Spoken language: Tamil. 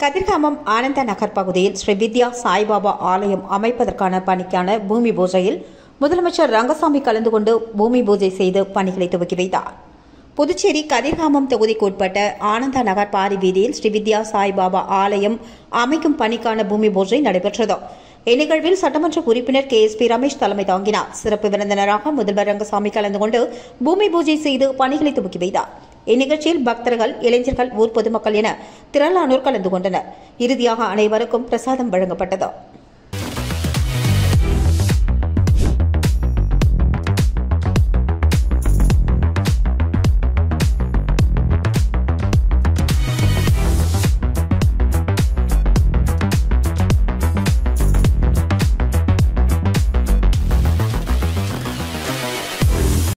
கதிர்காமம் ஆனந்த நகர் பகுதியில் ஸ்ரீ வித்யா சாய்பாபா ஆலயம் அமைப்பதற்கான பணிக்கான பூமி பூஜையில் முதலமைச்சர் ரங்கசாமி கலந்து கொண்டு பூமி பூஜை செய்து பணிகளை துவக்கி வைத்தார் புதுச்சேரி கதிர்காமம் தொகுதிக்கு உட்பட்ட ஆனந்த நகர் பாரி வீதியில் ஸ்ரீ வித்யா சாய்பாபா ஆலயம் அமைக்கும் பணிக்கான பூமி பூஜை நடைபெற்றது இந்நிகழ்வில் சட்டமன்ற உறுப்பினர் கே எஸ் பி ரமேஷ் தலைமை தாங்கினார் சிறப்பு விருந்தினராக முதல்வர் ரங்கசாமி கலந்து கொண்டு பூமி பூஜை செய்து பணிகளை துவக்கி வைத்தார் இந்நிகழ்ச்சியில் பக்தர்கள் இளைஞர்கள் ஊர் பொதுமக்கள் என திரளானோர் கலந்து கொண்டனர் இறுதியாக அனைவருக்கும் பிரசாதம் வழங்கப்பட்டது